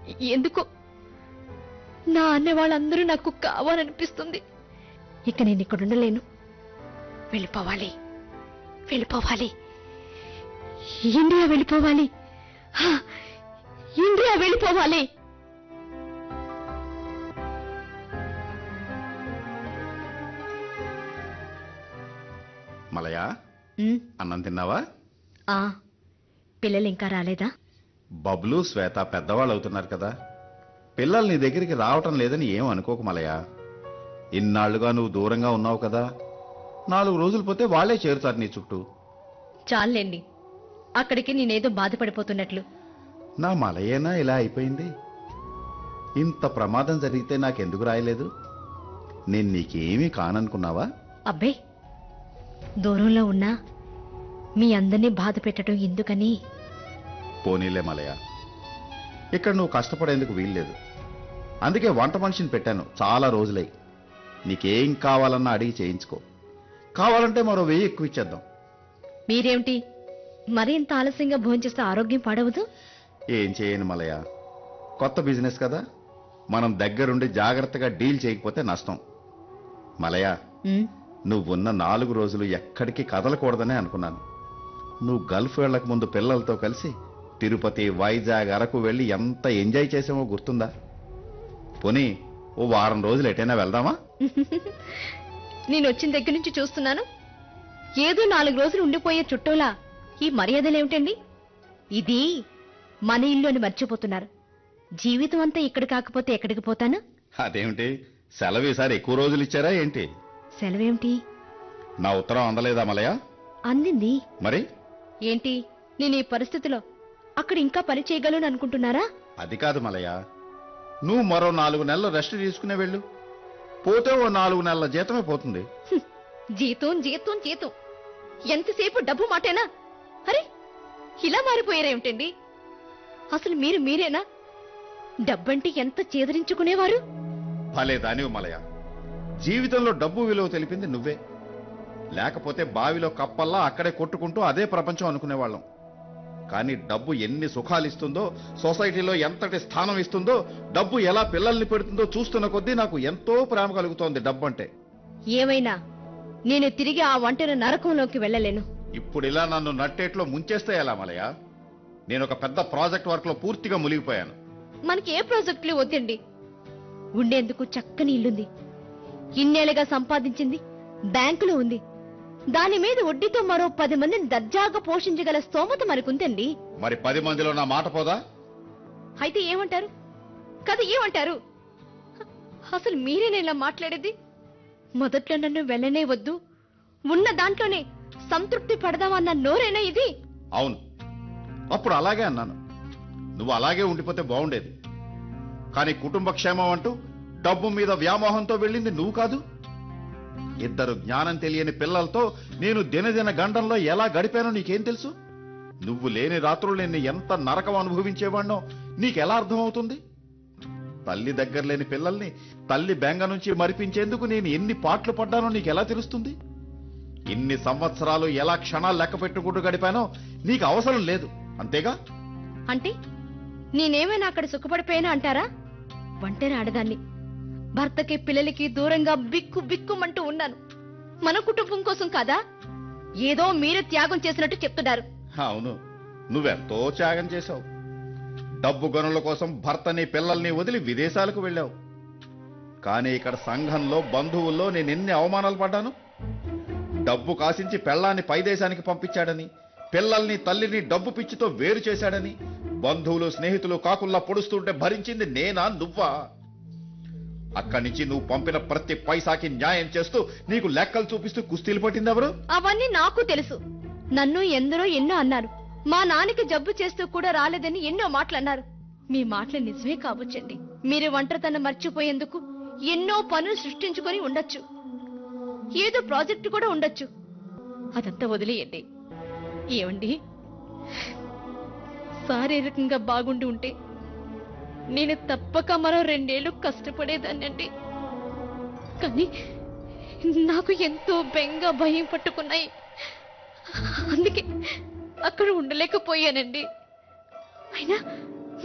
ఎందుకు నా అనే వాళ్ళందరూ నాకు కావాలనిపిస్తుంది ఇక నేను ఇక్కడ ఉండలేను వెళ్ళిపోవాలి వెళ్ళిపోవాలి ఇండియా వెళ్ళిపోవాలి హా, ఇండియా వెళ్ళిపోవాలి మలయా ఉమ్, అన్నం తిన్నావా ఆ పిల్లలు ఇంకా రాలేదా బబ్లు శ్వేత పెద్దవాళ్ళు అవుతున్నారు కదా పిల్లలు నీ దగ్గరికి రావటం లేదని ఏం అనుకోకు మలయా ఇన్నాళ్లుగా నువ్వు దూరంగా ఉన్నావు కదా నాలుగు రోజులు పోతే వాళ్ళే చేరుతారు నీ చుట్టూ చాలండి అక్కడికి నేనేదో బాధపడిపోతున్నట్లు నా మలయేనా ఇలా అయిపోయింది ఇంత ప్రమాదం జరిగితే నాకెందుకు రాయలేదు నేను నీకేమీ కాననుకున్నావా అబ్బే దూరంలో ఉన్నా మీ అందరినీ బాధ పెట్టడం ఎందుకని పోనీలే మలయ ఇక్కడ నువ్వు కష్టపడేందుకు వీల్లేదు అందుకే వంట మనిషిని పెట్టాను చాలా రోజులై నీకేం కావాలన్నా అడిగి చేయించుకో కావాలంటే మరో వెయ్యి ఎక్కువ ఇచ్చేద్దాం మీరేమిటి మరి ఇంత ఆలస్యంగా భోంచేస్తే ఆరోగ్యం పాడవదు ఏం చేయను మలయ కొత్త బిజినెస్ కదా మనం దగ్గరుండి జాగ్రత్తగా డీల్ చేయకపోతే నష్టం మలయ ఉమ్, నువ్వున్న నాలుగు రోజులు ఎక్కడికి కదలకూడదనే అనుకున్నాను నువ్వు గల్ఫ్ వెళ్ళక ముందు పిల్లలతో కలిసి తిరుపతి వైజాగ్ అరకు వెళ్ళి ఎంత ఎంజాయ్ చేసామో గుర్తుందా పోనీ ఓ వారం రోజులు ఎటైనా వెళ్దామా నేను వచ్చిన దగ్గర నుంచి చూస్తున్నాను ఏదో నాలుగు రోజులు ఉండిపోయే చుట్టూలా ఈ మర్యాదలేమిటండి ఇది మన ఇల్లు అని మర్చిపోతున్నారు జీవితం అంతా ఇక్కడ కాకపోతే ఎక్కడికి పోతాను అదేమిటి సెలవు ఈసారి ఎక్కువ రోజులు ఇచ్చారా ఏంటి సెలవేమిటి నా ఉత్తరం అందలేదా మలయ అందింది మరి ఏంటి నేను ఈ పరిస్థితిలో అక్కడ ఇంకా పని చేయగలను అనుకుంటున్నారా అది కాదు మలయ నువ్వు మరో నాలుగు నెలలు రెస్ట్ తీసుకునే వెళ్ళు పోతే ఓ నాలుగు నెలల జీతమే పోతుంది హ్మ్. జీతం జీతం జీతం ఎంతసేపు డబ్బు మాటేనా అరే ఇలా మారిపోయారేమిటండి అసలు మీరు మీరేనా డబ్బంటే ఎంత చేదరించుకునేవారు భలే దానివి మలయ జీవితంలో డబ్బు విలువ తెలిపింది నువ్వే లేకపోతే బావిలో కప్పల్లా అక్కడే కొట్టుకుంటూ అదే ప్రపంచం అనుకునేవాళ్ళం కానీ డబ్బు ఎన్ని సుఖాలు ఇస్తుందో సొసైటీలో ఎంతటి స్థానం ఇస్తుందో డబ్బు ఎలా పిల్లల్ని పెడుతుందో చూస్తున్న కొద్దీ నాకు ఎంతో ప్రేమ కలుగుతోంది డబ్బు అంటే ఏమైనా నేను తిరిగి ఆ వంటన నరకంలోకి వెళ్ళలేను ఇప్పుడు ఇలా నన్ను నట్టేట్లో ముంచేస్తే ఎలా మలయ నేను ఒక పెద్ద ప్రాజెక్ట్ వర్క్ లో పూర్తిగా మునిగిపోయాను మనకి ఏ ప్రాజెక్టులు వద్దండి ఉండేందుకు చక్కని ఇల్లుంది ఇన్నేళ్లుగా సంపాదించింది బ్యాంకులో ఉంది దాని మీద వడ్డీతో మరో పది మందిని దర్జాగా పోషించగల స్తోమత మనకుందండి మరి పది మందిలో నా మాట పోదా అయితే ఏమంటారు కదా ఏమంటారు అసలు మీరేనా ఇలా మాట్లాడేది మొదట్లో నన్ను వెళ్ళనే వద్దు ఉన్న దాంట్లోనే సంతృప్తి పడదామన్న నోరేనా ఇది అవును అప్పుడు అలాగే అన్నాను నువ్వు అలాగే ఉండిపోతే బాగుండేది కానీ కుటుంబ క్షేమం అంటూ డబ్బు మీద వ్యామోహంతో వెళ్ళింది నువ్వు కాదు ఇద్దరు జ్ఞానం తెలియని పిల్లలతో నేను దినదిన గండంలో ఎలా గడిపానో నీకేం తెలుసు నువ్వు లేని రాత్రులు నేను ఎంత నరకం అనుభవించేవాణ్ణో నీకెలా అర్థమవుతుంది తల్లి దగ్గర లేని పిల్లల్ని తల్లి బెంగ నుంచి మరిపించేందుకు నేను ఎన్ని పాటలు పడ్డానో నీకెలా తెలుస్తుంది ఇన్ని సంవత్సరాలు ఎలా క్షణాలు లెక్క పెట్టుకుంటూ గడిపానో నీకు అవసరం లేదు అంతేగా అంటే నేనేమైనా అక్కడ సుఖపడిపోయానా అంటారా ఒంటరి ఆడదాన్ని భర్తకి పిల్లలకి దూరంగా బిక్కు బిక్కుమంటూ ఉన్నాను మన కుటుంబం కోసం కాదా ఏదో మీరు త్యాగం చేసినట్టు చెప్తున్నారు అవును నువ్వెంతో త్యాగం చేశావు డబ్బు గనుల కోసం భర్తని పిల్లల్ని వదిలి విదేశాలకు వెళ్ళావు కానీ ఇక్కడ సంఘంలో బంధువుల్లో నేను ఎన్ని అవమానాలు పడ్డాను డబ్బు కాసించి పెళ్ళాన్ని పై దేశానికి పంపించాడని పిల్లల్ని తల్లిని డబ్బు పిచ్చితో వేరు చేశాడని బంధువులు స్నేహితులు కాకుల్లా పొడుస్తుంటే భరించింది నేనా నువ్వా అక్కడి నుంచి నువ్వు పంపిన ప్రతి పైసాకి న్యాయం చేస్తూ నీకు లెక్కలు చూపిస్తూ కుస్తీలు పట్టింది ఎవరు అవన్నీ నాకు తెలుసు నన్ను ఎందరో ఎన్నో అన్నారు మా నాన్నకి జబ్బు చేస్తూ కూడా రాలేదని ఎన్నో మాటలు అన్నారు మీ మాటలు నిజమే కావచ్చండి మీరు ఒంటరితనం మర్చిపోయేందుకు ఎన్నో పనులు సృష్టించుకొని ఉండొచ్చు ఏదో ప్రాజెక్టు కూడా ఉండొచ్చు అదంతా వదిలేయండి ఏమండి శారీరకంగా బాగుండి ఉంటే నేను తప్పక మరో రెండేళ్లు కష్టపడేదాన్నండి కానీ నాకు ఎంతో బెంగ భయం పట్టుకున్నాయి అందుకే అక్కడ ఉండలేకపోయానండి అయినా